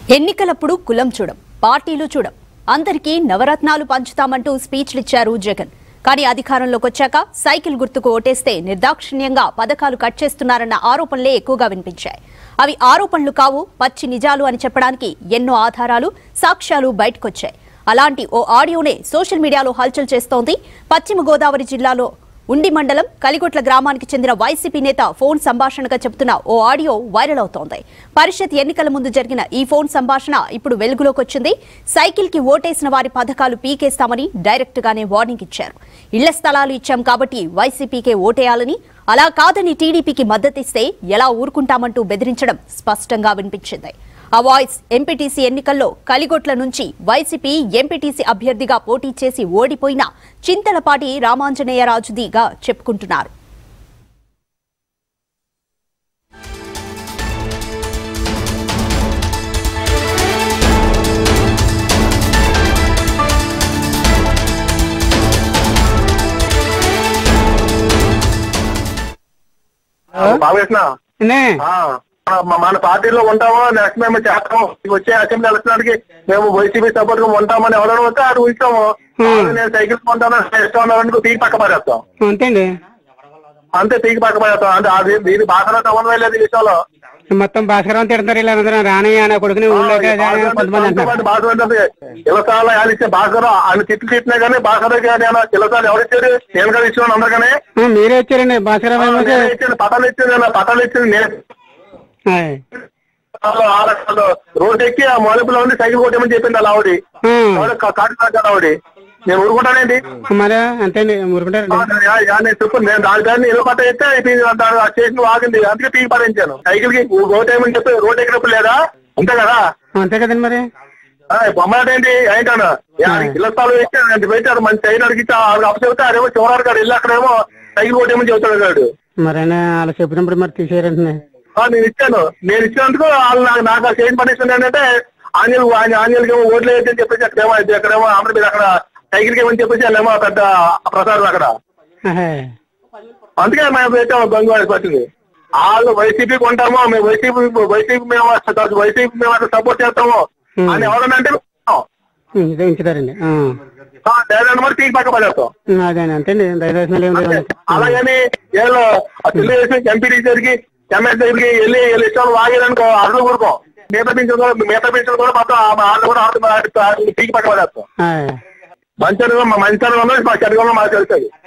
ఎన్నికలప్పుడు కులం చూడం పార్టీలు చూడం అందరికీ నవరత్నాలు పంచుతామంటూ స్పీచ్లిచ్చారు జగన్ కానీ అధికారంలోకి వచ్చాక సైకిల్ గుర్తుకు ఓటేస్తే నిర్దాక్షిణ్యంగా పథకాలు కట్ చేస్తున్నారన్న ఆరోపణలే ఎక్కువగా వినిపించాయి అవి ఆరోపణలు కావు పచ్చి నిజాలు అని చెప్పడానికి ఎన్నో ఆధారాలు సాక్ష్యాలు బయటకొచ్చాయి అలాంటి ఓ ఆడియోనే సోషల్ మీడియాలో హల్చల్ చేస్తోంది పశ్చిమ గోదావరి జిల్లాలో ఉండి మండలం కలిగొట్ల గ్రామానికి చెందిన వైసీపీ నేత ఫోన్ సంభాషణగా చెబుతున్న ఓ ఆడియో వైరల్ అవుతోంది పరిషత్ ఎన్నికల ముందు జరిగిన ఈ ఫోన్ సంభాషణ ఇప్పుడు వెలుగులోకి వచ్చింది సైకిల్ కి ఓటేసిన వారి పథకాలు పీకేస్తామని డైరెక్ట్ గానే వార్నింగ్ ఇచ్చారు ఇళ్ల స్థలాలు ఇచ్చాం కాబట్టి వైసీపీకే ఓటేయాలని అలా కాదని టీడీపీకి మద్దతిస్తే ఎలా ఊరుకుంటామంటూ బెదిరించడం స్పష్టంగా వినిపించింది ఆ వాయిస్ ఎంపీటీసీ ఎన్నికల్లో కలిగొట్ల నుంచి వైసీపీ ఎంపీటీసీ అభ్యర్థిగా పోటీ చేసి ఓడిపోయిన చింతలపాటి రామాంజనేయరాజుదిగా చెప్పుకుంటున్నారు బాలకృష్ణ నే ఆ, మన- మన పార్టీలో ఉంటామో నెక్స్ట్ మేము చేస్తాము వచ్చే అసెంబ్లీ ఎలక్షన్కి మేము వైసీపీ సపోర్ట్ గా ఉంటామని ఎవరైనా వస్తే అది ఉంచాము Hmm. నేను సైకిల్ కొంటాను ఇష్టం ఉన్నారనుకో తీగి పక్క పడేస్తాం అంతే అండి అంతే తీగి పక్క పడేస్తాం అంటే అది మీరు బాగా సంబంధం లేదు ఈ విషయంలో మొత్తం భాస్కరం తిడతారు ఇలా అందరూ రానయ్య నా కొడుకుని ఊళ్ళోకి రాని అని కొంతమంది అంటున్నారు ఇలసాల ఆయన ఇచ్చే బాసరం ఆయన తిట్లు తిట్టినా కానీ బాసరం నేను ఇలసాలు ఎవరు ఇచ్చారు నేను కదా ఇచ్చాను అందరికనే ఆ, మీరే వచ్చారండి భాస్కరం నేనే ఇచ్చాను పటాలు ఇచ్చాను నేను పటాలు ఇచ్చాను నేను ఆ రకాలు రోడ్ ఎక్కి ఆ మొదలుపులో ఉండి సైకిల్ కొట్టేమని చెప్పింది అలా ఆవిడ ఆవిడ కా- కాటి తాకాడు ఆవిడ నేను ఊరుకుంటానండి మరి అంతే అండి ఊరుకుంటారండి ఆ, నేను యా- యా నేను చెప్పు నేను దాని దాన్ని ఇల్లు పట్ట ఎత్తే ఇది దాని ఆ స్టేషన్ ఆగింది అందుకే పీకి పడించాను సైకిల్ కి రోడ్ ఏమని చెప్పి రోడ్ ఎక్కినప్పుడు లేదా అంతే కదా అంతే కదండి మరి ఆ, బొమ్మలాట ఏంటి ఏంటాను ఇళ్ళ స్థలం ఎక్కి ఆయన పెట్టారు మంచి సైకిల్ అడిగితే అప్పు చెబితే అదేమో చివరారు కాడు ఇల్లు అక్కడేమో సైకిల్ కొట్టేమని చెబుతాడు కాడు మరి ఆయన అలా చెప్పినప్పుడు మరి తీసేయారండి ఆ, నేను ఇచ్చాను నేను ఇచ్చినందుకు వాళ్ళు నాకు నాకు ఆ చేంజ్ పనిస్తుంది ఏంటంటే ఆంజల్ ఆంజల్కి ఏమో ఓట్లు వేయని చెప్పేసి అక్కడేమో ఇది అక్కడేమో ఆంధ్రప్రదేశ్ అక్కడ సైకిల్కి ఏమని చెప్పేసి వాళ్ళేమో పెద్ద ప్రసాదం అక్కడ అందుకే మేము పెట్టాము గంగువారి పట్టింది వాళ్ళు వైసీపీ కొంటామో మేము వైసీపీ వైసీపీ మేము వైసీపీ మేము అక్కడ సపోర్ట్ చేస్తాము అని ఎవరన్నా అంటే ఇదే ఉంచుతారండి ఆ. లేదంటే మరి తీసి పక్క పడేస్తాం అదే అంతే అండి దయచేసి ఏం లేదండి అలాగని ఏదో తెలుగుదేశం ఎంపీ దగ్గరికి ఎంఎస్ దగ్గరికి వెళ్ళి వెళ్ళి ఇష్టం వాగేదనుకో అర్థం ఊరుకో మిగతా పింఛన్ కూడా మిగతా పింఛన్ కూడా మొత్తం వాళ్ళు కూడా ఆడు పీకి పక్క పడేస్తాం ఆ. మంచి మంచి మా చెడుగా మాకు తెలుస్తుంది